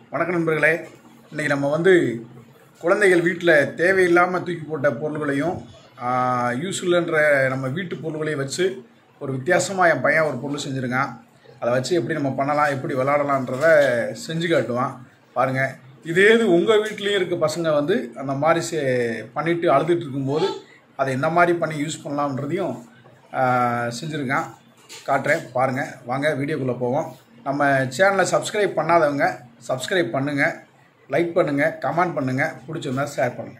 வணக்கம் நண்பர்களே இன்றைக்கி நம்ம வந்து குழந்தைகள் வீட்டில் தேவையில்லாமல் தூக்கி போட்ட பொருள்களையும் யூஸ்ஃபுல்ன்ற நம்ம வீட்டு பொருள்களையும் வச்சு ஒரு வித்தியாசமாக என் பையன் ஒரு பொருள் செஞ்சுருக்கான் அதை வச்சு எப்படி நம்ம பண்ணலாம் எப்படி விளாடலான்றத செஞ்சு காட்டுவான் பாருங்கள் இதே இது உங்கள் வீட்லேயும் இருக்க பசங்க வந்து அந்த மாதிரி செ பண்ணிவிட்டு அழுதுட்டு இருக்கும்போது அதை என்ன மாதிரி பண்ணி யூஸ் பண்ணலாம்ன்றதையும் ஆஹ், செஞ்சுருக்கான் காட்டுறேன் பாருங்கள் வாங்க வீடியோக்குள்ளே போவோம் நம்ம சேனலை சப்ஸ்கிரைப் பண்ணாதவங்க சப்ஸ்கிரைப் பண்ணுங்கள் லைக் பண்ணுங்கள் கமெண்ட் பண்ணுங்கள் பிடிச்சிருந்தா ஷேர் பண்ணுங்கள்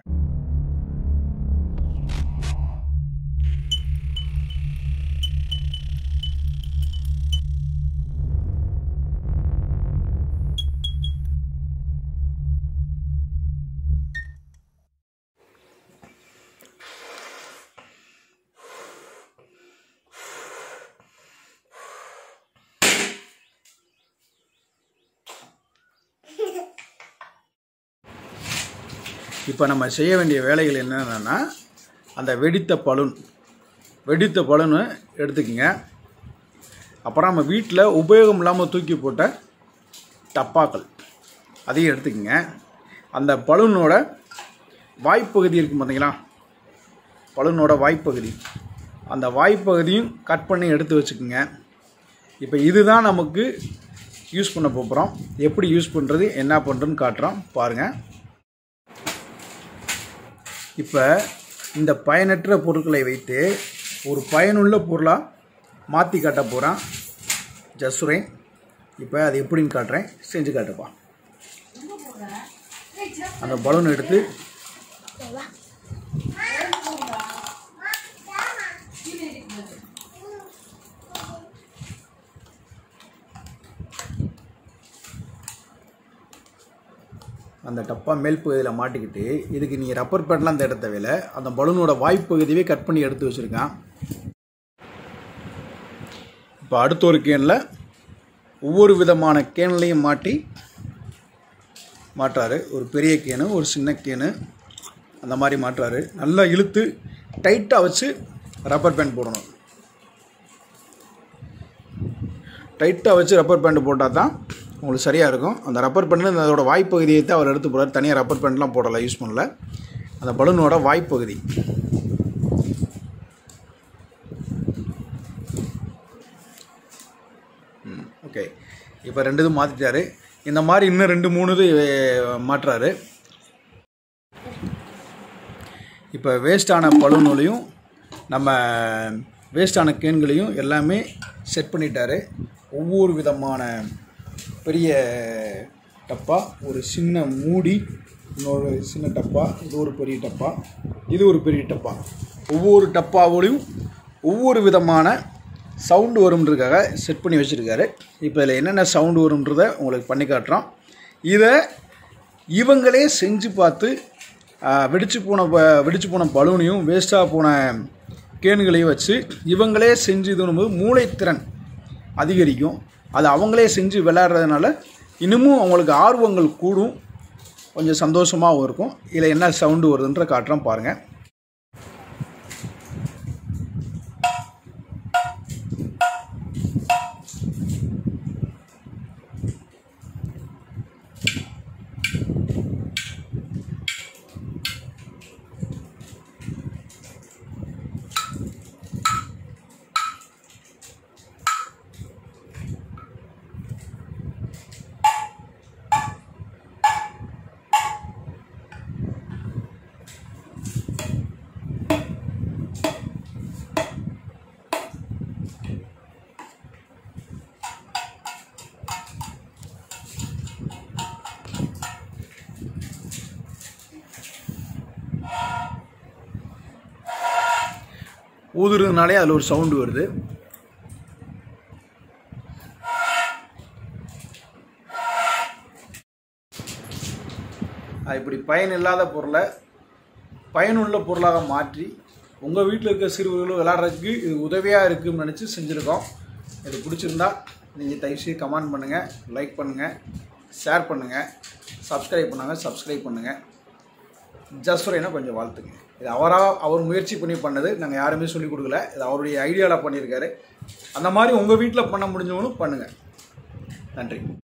இப்போ நம்ம செய்ய வேண்டிய வேலைகள் என்னென்னா அந்த வெடித்த பலூன் வெடித்த பலூனை எடுத்துக்கங்க அப்புறம் நம்ம வீட்டில் உபயோகம் இல்லாமல் தூக்கி போட்ட டப்பாக்கள் அதையும் எடுத்துக்கங்க அந்த பலூனோட வாய்ப்பகுதி இருக்கும் பார்த்தீங்களா பலூனோட வாய்ப்பகுதி அந்த வாய்ப்பகுதியும் கட் பண்ணி எடுத்து வச்சுக்கோங்க இப்போ இதுதான் நமக்கு யூஸ் பண்ண போகிறோம் எப்படி யூஸ் பண்ணுறது என்ன பண்ணுறதுன்னு காட்டுறோம் பாருங்கள் இப்போ இந்த பயனற்ற பொருட்களை வைத்து ஒரு பயனுள்ள பொருளாக மாற்றி காட்ட போகிறான் ஜசுரேன் இப்போ அது எப்படின்னு காட்டுறேன் செஞ்சு காட்டுப்பா அந்த பலூன் எடுத்து அந்த டப்பா மேல் பகுதியில் மாட்டிக்கிட்டு இதுக்கு நீங்கள் ரப்பர் பேட்லாம் தேட தேவையில்ல அந்த பலூனோட வாய்ப்பகுதியவே கட் பண்ணி எடுத்து வச்சுருக்கான் இப்போ அடுத்த ஒரு கேனில் ஒவ்வொரு விதமான கேன்லையும் மாட்டி மாட்டுறாரு ஒரு பெரிய கேனு ஒரு சின்ன கேனு அந்த மாதிரி மாட்டுறாரு நல்லா இழுத்து டைட்டாக வச்சு ரப்பர் பேண்ட் போடணும் டைட்டாக வச்சு ரப்பர் பேண்ட் போட்டால் தான் உங்களுக்கு சரியாக இருக்கும் அந்த ரப்பர் பேண்ட் அதோட வாய்ப்பகுதியை தான் அவர் எடுத்து போடுறாரு தனியாக ரப்பர் பேண்ட்லாம் போடலை யூஸ் பண்ணல அந்த பலூனோட வாய்ப்பகுதி ம் ஓகே இப்போ ரெண்டு இது மாற்றிட்டாரு இந்த மாதிரி இன்னும் ரெண்டு மூணு இது அஹ், மாட்டுறாரு இப்போ வேஸ்டான பலூன்களையும் நம்ம வேஸ்டான கேன்களையும் எல்லாமே செட் பண்ணிட்டாரு ஒவ்வொரு விதமான பெரிய டப்பா ஒரு சின்ன மூடி இன்னொரு சின்ன டப்பா இது ஒரு பெரிய டப்பா இது ஒரு பெரிய டப்பா ஒவ்வொரு டப்பாவோடையும் ஒவ்வொரு விதமான சவுண்டு வரும்ன்றதுக்காக செட் பண்ணி வச்சுருக்காரு இப்போ இதில் என்னென்ன சவுண்டு வரும்ன்றத உங்களுக்கு பண்ணி காட்டுறோம் இதை இவங்களே செஞ்சு பார்த்து ஆ, வெடிச்சு போன ப- வெடிச்சு போன பலூனையும் வேஸ்ட்டாக போன கேனுகளையும் வச்சு இவங்களே செஞ்சு இது பண்ணும்போது மூளைத்திறன் அதிகரிக்கும் அது அவங்களே செஞ்சு விளையாடுறதுனால இன்னமும் அவங்களுக்கு ஆர்வங்கள் கூடும் கொஞ்சம் சந்தோஷமாகவும் இருக்கும் இதில் என்ன சவுண்டு வருதுன்ற காட்டுறோம் பாருங்கள் ஊதுறதுனாலே அதில் ஒரு சவுண்டு வருது அது இப்படி பயனில்லாத பொருளை பயனுள்ள பொருளாக மாற்றி உங்கள் வீட்டில் இருக்க சிறுவர்களும் விளையாடுறதுக்கு இது உதவியாக இருக்குன்னு நினச்சி செஞ்சுருக்கோம் இது பிடிச்சிருந்தா நீங்கள் தயவுசெய்து கமெண்ட் பண்ணுங்கள் லைக் பண்ணுங்கள் ஷேர் பண்ணுங்கள் சப்ஸ்கிரைப் பண்ணாங்க சப்ஸ்கிரைப் பண்ணுங்கள் ஜஸ்வரைனா கொஞ்சம் வாழ்த்துங்க இது அவராக அவர் முயற்சி பண்ணி பண்ணது நாங்கள் யாருமே சொல்லிக் கொடுக்கல இது அவருடைய ஐடியாவில் பண்ணியிருக்காரு அந்த மாதிரி உங்கள் வீட்டில் பண்ண முடிஞ்சவங்களும் பண்ணுங்கள் நன்றி